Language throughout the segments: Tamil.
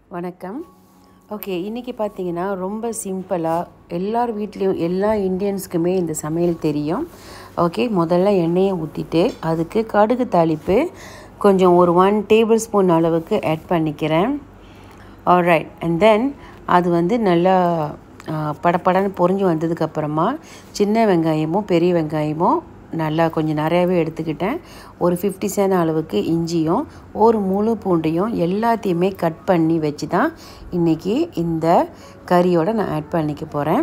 வணக்கம் ஓகே இன்றைக்கி பார்த்தீங்கன்னா ரொம்ப சிம்பிளாக எல்லார் வீட்லேயும் எல்லா இந்தியன்ஸ்க்குமே இந்த சமையல் தெரியும் ஓகே முதல்ல எண்ணெயை ஊற்றிட்டு அதுக்கு கடுகு தாளிப்பு கொஞ்சம் ஒரு ஒன் டேபிள் ஸ்பூன் அளவுக்கு ஆட் பண்ணிக்கிறேன் ஆல்ரைட் அண்ட் தென் அது வந்து நல்லா ஆ, படபடன்னு பொரிஞ்சு வந்ததுக்கப்புறமா சின்ன வெங்காயமும் பெரிய வெங்காயமும் நல்லா கொஞ்சம் நிறையாவே எடுத்துக்கிட்டேன் ஒரு ஃபிஃப்டி சென்ட் அளவுக்கு இஞ்சியும் ஒரு முழு பூண்டையும் எல்லாத்தையுமே கட் பண்ணி வச்சு தான் இன்றைக்கி இந்த கறியோட நான் ஆட் பண்ணிக்க போகிறேன்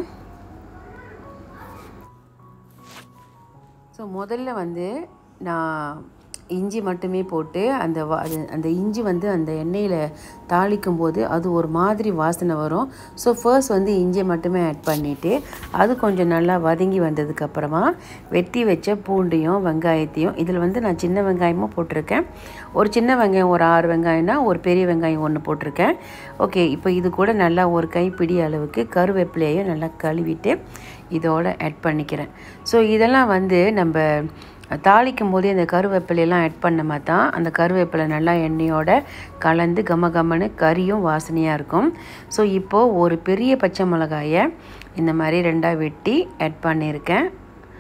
ஸோ முதல்ல வந்து நான் இஞ்சி மட்டுமே போட்டு அந்த வா அது அந்த இஞ்சி வந்து அந்த எண்ணெயில் தாளிக்கும் போது அது ஒரு மாதிரி வாசனை வரும் ஸோ ஃபர்ஸ்ட் வந்து இஞ்சியை மட்டுமே ஆட் பண்ணிவிட்டு அது கொஞ்சம் நல்லா வதங்கி வந்ததுக்கப்புறமா வெட்டி வச்ச பூண்டையும் வெங்காயத்தையும் இதில் வந்து நான் சின்ன வெங்காயமும் போட்டிருக்கேன் ஒரு சின்ன வெங்காயம் ஒரு ஆறு வெங்காயம்னா ஒரு பெரிய வெங்காயம் ஒன்று போட்டிருக்கேன் ஓகே இப்போ இது கூட நல்லா ஒரு கைப்பிடி அளவுக்கு கருவேப்பிலையும் நல்லா கழுவிட்டு இதோட ஆட் பண்ணிக்கிறேன் ஸோ இதெல்லாம் வந்து நம்ம தாளிக்கும் போதே அந்த கருவேப்பிலையெல்லாம் ஆட் பண்ணமா தான் அந்த கருவேப்பிலை நல்லா எண்ணெயோட கலந்து கம கமன்னு கறியும் வாசனையாக இருக்கும் ஸோ இப்போது ஒரு பெரிய பச்சை மிளகாயை இந்த மாதிரி ரெண்டாக வெட்டி ஆட் பண்ணியிருக்கேன்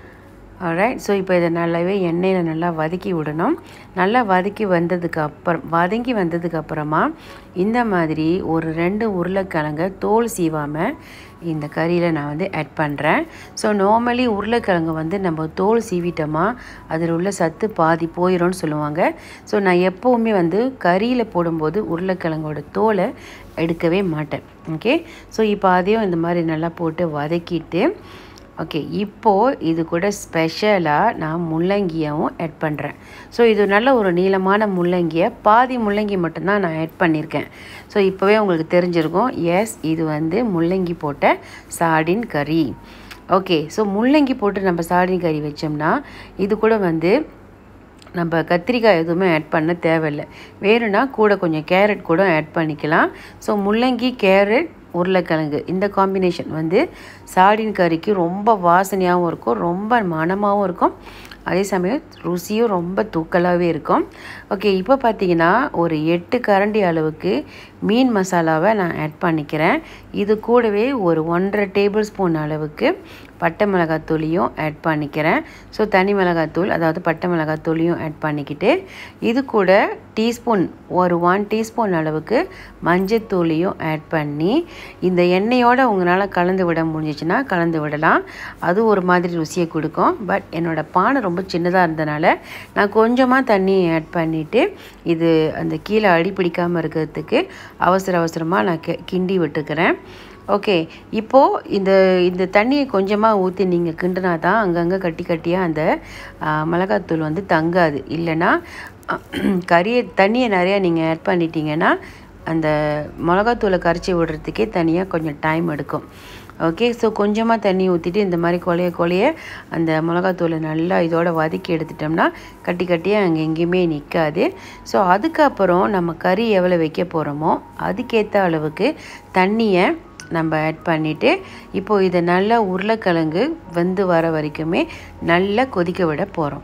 ஆல்ரைட் ஸோ இப்போ இதை நல்லாவே எண்ணெயில் நல்லா வதக்கி விடணும் நல்லா வதக்கி வந்ததுக்கு அப்புறம் வதங்கி வந்ததுக்கு அப்புறமா இந்த மாதிரி ஒரு ரெண்டு உருளைக்கிழங்க தோல் சீவாமல் இந்த கறியில் நான் வந்து ஆட் பண்ணுறேன் ஸோ நார்மலி உருளைக்கிழங்கு வந்து நம்ம தோல் சீவிட்டோமா அதில் உள்ள சத்து பாதி போயிடும்னு சொல்லுவாங்க ஸோ நான் எப்போவுமே வந்து கறியில் போடும்போது உருளைக்கிழங்கோட தோலை எடுக்கவே மாட்டேன் ஓகே ஸோ இப்போ அதையும் இந்த மாதிரி நல்லா போட்டு வதக்கிட்டு ஓகே இப்போது இது கூட ஸ்பெஷலாக நான் முள்ளங்கியாவும் ஆட் பண்ணுறேன் ஸோ இது நல்ல ஒரு நீளமான முள்ளங்கியை பாதி முள்ளங்கி மட்டும்தான் நான் ஆட் பண்ணியிருக்கேன் ஸோ இப்போவே உங்களுக்கு தெரிஞ்சிருக்கும் எஸ் இது வந்து முள்ளங்கி போட்ட சாடின் கறி ஓகே ஸோ முள்ளங்கி போட்டு நம்ம சாடின் கறி வச்சோம்னா இது கூட வந்து நம்ம கத்திரிக்காய் எதுவுமே ஆட் பண்ண தேவையில்லை வேணும்னா கூட கொஞ்சம் கேரட் கூட ஆட் பண்ணிக்கலாம் ஸோ முள்ளங்கி கேரட் உருளைக்கிழங்கு இந்த காம்பினேஷன் வந்து சாடின் கறிக்கு ரொம்ப வாசனையாகவும் இருக்கும் ரொம்ப மணமாகவும் இருக்கும் அதே சமயம் ருசியும் ரொம்ப தூக்கலாகவே இருக்கும் ஓகே இப்போ பார்த்தீங்கன்னா ஒரு எட்டு கரண்டி அளவுக்கு மீன் மசாலாவை நான் ஆட் பண்ணிக்கிறேன் இது கூடவே ஒரு ஒன்றரை டேபிள் ஸ்பூன் அளவுக்கு பட்டை மிளகாத்தூளியும் ஆட் பண்ணிக்கிறேன் ஸோ தனி மிளகாத்தூள் அதாவது பட்டை மிளகாத்தூளியும் ஆட் பண்ணிக்கிட்டு இது கூட டீஸ்பூன் ஒரு ஒன் டீஸ்பூன் அளவுக்கு மஞ்சத்தூளியும் ஆட் பண்ணி இந்த எண்ணெயோடு உங்களால் கலந்து விட முடிஞ்சிச்சுன்னா கலந்து விடலாம் அது ஒரு மாதிரி ருசியை கொடுக்கும் பட் என்னோடய பானை ரொம்ப சின்னதாக இருந்தனால நான் கொஞ்சமாக தண்ணி ஆட் பண்ணிவிட்டு இது அந்த கீழே அடி பிடிக்காமல் இருக்கிறதுக்கு அவசர அவசரமாக நான் கி- கிண்டி விட்டுக்கிறேன் ஓகே இப்போது இந்த இந்த தண்ணியை கொஞ்சமாக ஊற்றி நீங்கள் கிண்டினா தான் அங்கங்கே கட்டி கட்டியாக அந்த ஆ, மிளகாத்தூள் வந்து தங்காது இல்லைன்னா கறியை தண்ணியை நிறையா நீங்கள் ஆட் பண்ணிட்டீங்கன்னா அந்த மிளகாத்தூளை கரைச்சி விடுறதுக்கே தனியாக கொஞ்சம் டைம் எடுக்கும் ஓகே ஸோ கொஞ்சமாக தண்ணி ஊற்றிட்டு இந்த மாதிரி கொலைய கொலைய அந்த மிளகாத்தூளை நல்லா இதோட வதக்கி எடுத்துட்டோம்னா கட்டி கட்டியாக அங்கே எங்கேயுமே நிற்காது ஸோ அதுக்கப்புறம் நம்ம கறி எவ்வளோ வைக்க போகிறோமோ அதுக்கேற்ற அளவுக்கு தண்ணியை நம்ம ஆட் பண்ணிவிட்டு இப்போது இதை நல்லா உருளைக்கிழங்கு வெந்து வர வரைக்குமே நல்லா கொதிக்க விட போகிறோம்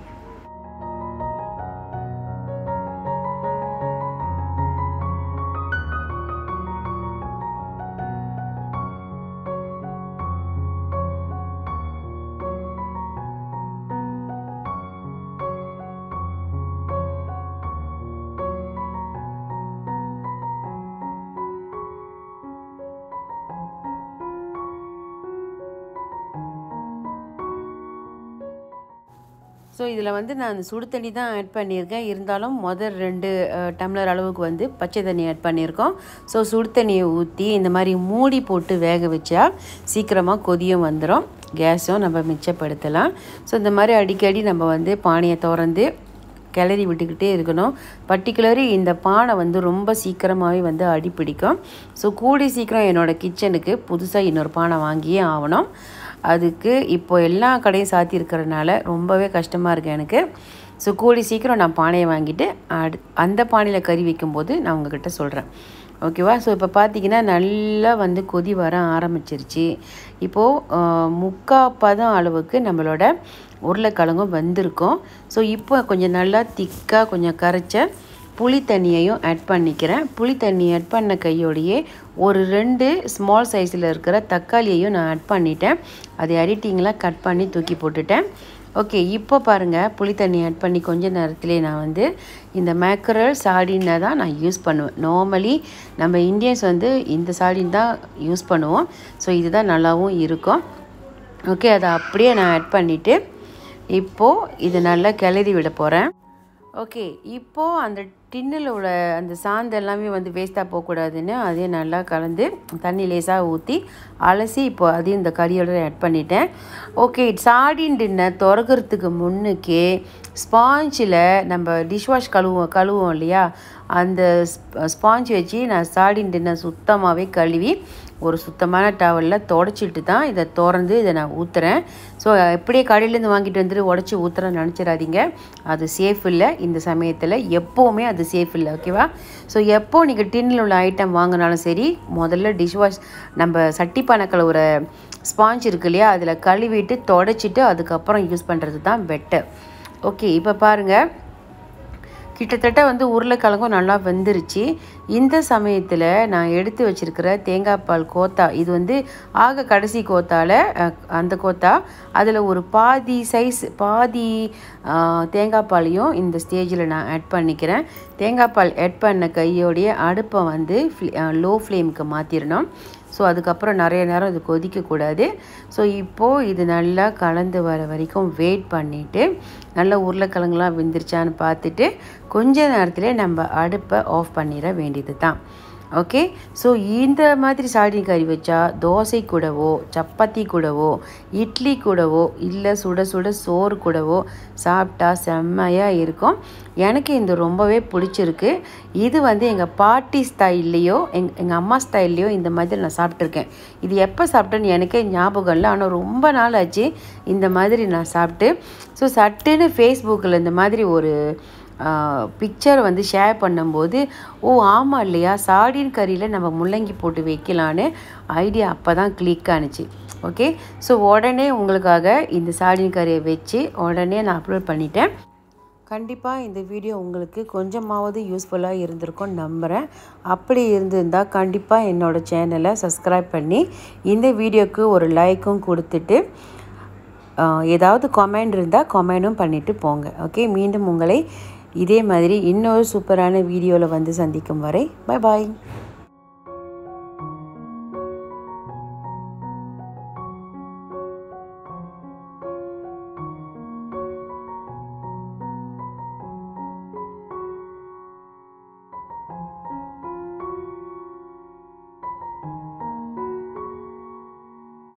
ஸோ இதில் வந்து நான் சுடு தண்ணி தான் ஆட் பண்ணியிருக்கேன் இருந்தாலும் முதல் ரெண்டு அஹ், டம்ளர் அளவுக்கு வந்து பச்சை தண்ணி ஆட் பண்ணியிருக்கோம் ஸோ சுடு தண்ணியை ஊற்றி இந்த மாதிரி மூடி போட்டு வேக வச்சா சீக்கிரமாக கொதியும் வந்துடும் கேஸும் நம்ம மிச்சப்படுத்தலாம் ஸோ இந்த மாதிரி அடிக்கடி நம்ம வந்து பானையை திறந்து கிளறி விட்டுக்கிட்டே இருக்கணும் பர்டிகுலரி இந்த பானை வந்து ரொம்ப சீக்கிரமாகவே வந்து அடி பிடிக்கும் ஸோ கூடி சீக்கிரம் என்னோடய கிச்சனுக்கு புதுசாக இன்னொரு பானை வாங்கியே ஆகணும் அதுக்கு இப்போ எல்லா கடையும் சாத்தி இருக்கிறதுனால ரொம்பவே கஷ்டமாக இருக்குது எனக்கு ஸோ கூடி சீக்கிரம் நான் பானையை வாங்கிட்டு அடு அந்த பானையில் கறி வைக்கும்போது நான் உங்ககிட்ட சொல்கிறேன் ஓகேவா ஸோ இப்போ பார்த்தீங்கன்னா நல்லா வந்து கொதி வர ஆரம்பிச்சிருச்சு இப்போது முக்கா பதம் அளவுக்கு நம்மளோட உருளைக்கிழங்கும் வந்திருக்கும் ஸோ இப்போ கொஞ்சம் நல்லா திக்காக கொஞ்சம் கரைச்ச புளி தண்ணியையும் ஆட் பண்ணிக்கிறேன் புளி தண்ணி ஆட் பண்ண கையோடையே ஒரு ரெண்டு ஸ்மால் சைஸில் இருக்கிற தக்காளியையும் நான் ஆட் பண்ணிட்டேன் அதை எடிட்டிங்கில் கட் பண்ணி தூக்கி போட்டுட்டேன் ஓகே இப்போ பாருங்கள் புளி தண்ணி ஆட் பண்ணி கொஞ்ச நேரத்திலே நான் வந்து இந்த மேக்கரல் சாடினை தான் நான் யூஸ் பண்ணுவேன் நார்மலி நம்ம இந்தியன்ஸ் வந்து இந்த சாடின் தான் யூஸ் பண்ணுவோம் ஸோ இதுதான் நல்லாவும் இருக்கும் ஓகே அதை அப்படியே நான் ஆட் பண்ணிவிட்டு இப்போது இது நல்லா கிளறி விட போகிறேன் ஓகே இப்போது அந்த டின்னில் உள்ள அந்த சாந்து எல்லாமே வந்து வேஸ்ட்டாக போகக்கூடாதுன்னு அதையும் நல்லா கலந்து தண்ணி லேசாக ஊற்றி அலசி இப்போ அதையும் இந்த கறியோட ஆட் பண்ணிட்டேன் ஓகே சாடின் டின்னர் திறக்கிறதுக்கு முன்னுக்கே ஸ்பாஞ்சில் நம்ம டிஷ்வாஷ் கழுவோம் கழுவோம் இல்லையா அந்த ஸ்பாஞ்ச் வச்சு நான் சாடின் டின்னர் சுத்தமாகவே கழுவி ஒரு சுத்தமான டவலில் தொடச்சிட்டு தான் இதை திறந்து இதை நான் ஊற்றுறேன் ஸோ எப்படியே கடையிலேருந்து வாங்கிட்டு வந்துட்டு உடச்சி ஊற்றுறேன்னு நினச்சிடாதீங்க அது சேஃப் இல்லை இந்த சமயத்தில் எப்போவுமே அது சேஃப் இல்லை ஓகேவா ஸோ எப்போ நீங்கள் டின்னில் உள்ள ஐட்டம் வாங்கினாலும் சரி முதல்ல டிஷ்வாஷ் நம்ம சட்டி பானை கழுவுற ஸ்பாஞ்ச் இருக்கு இல்லையா அதில் கழுவிட்டு தொடச்சிட்டு அதுக்கப்புறம் யூஸ் பண்ணுறது தான் பெட்டர் ஓகே இப்போ பாருங்கள் கிட்டத்தட்ட வந்து உருளைக்கிழங்கும் நல்லா வெந்துருச்சு இந்த சமயத்தில் நான் எடுத்து வச்சுருக்கிற தேங்காய் பால் கோத்தா இது வந்து ஆக கடைசி கோத்தாவில் அந்த கோத்தா அதில் ஒரு பாதி சைஸ் பாதி தேங்காய் பாலையும் இந்த ஸ்டேஜில் நான் ஆட் பண்ணிக்கிறேன் தேங்காய் பால் ஆட் பண்ண கையோடைய அடுப்பை வந்து லோ ஃப்ளேமுக்கு மாற்றிடணும் ஸோ அதுக்கப்புறம் நிறைய நேரம் இது கொதிக்கக்கூடாது ஸோ இப்போது இது நல்லா கலந்து வர வரைக்கும் வெயிட் பண்ணிவிட்டு நல்லா உருளைக்கிழங்குலாம் வெந்துருச்சான்னு பார்த்துட்டு கொஞ்ச நேரத்தில் நம்ம அடுப்பை ஆஃப் பண்ணிட வேண்டியது தான் ஓகே ஸோ இந்த மாதிரி சாடின் கறி வச்சா தோசை கூடவோ சப்பாத்தி கூடவோ இட்லி கூடவோ இல்லை சுட சுட சோறு கூடவோ சாப்பிட்டா செம்மையாக இருக்கும் எனக்கு இந்த ரொம்பவே பிடிச்சிருக்கு இது வந்து எங்கள் பாட்டி ஸ்டைல்லையோ எங் எங்கள் அம்மா ஸ்டைல்லையோ இந்த மாதிரி நான் சாப்பிட்ருக்கேன் இது எப்போ சாப்பிட்டேன்னு எனக்கே ஞாபகம் இல்லை ஆனால் ரொம்ப நாள் ஆச்சு இந்த மாதிரி நான் சாப்பிட்டு ஸோ சட்டுன்னு ஃபேஸ்புக்கில் இந்த மாதிரி ஒரு பிக்சர் வந்து ஷேர் பண்ணும்போது ஓ ஆமாம் இல்லையா சாடின் கறியில் நம்ம முள்ளங்கி போட்டு வைக்கலான்னு ஐடியா அப்போ தான் கிளிக் ஆணுச்சு ஓகே ஸோ உடனே உங்களுக்காக இந்த சாடின் கறியை வச்சு உடனே நான் அப்லோட் பண்ணிட்டேன் கண்டிப்பாக இந்த வீடியோ உங்களுக்கு கொஞ்சமாவது யூஸ்ஃபுல்லாக இருந்திருக்கும்னு நம்புகிறேன் அப்படி இருந்திருந்தால் கண்டிப்பாக என்னோடய சேனலை சப்ஸ்கிரைப் பண்ணி இந்த வீடியோக்கு ஒரு லைக்கும் கொடுத்துட்டு ஏதாவது கமெண்ட் இருந்தால் கமெண்டும் பண்ணிவிட்டு போங்க ஓகே மீண்டும் உங்களை இதே மாதிரி இன்னொரு சூப்பரான வீடியோவில் வந்து சந்திக்கும் வரை பை பாய்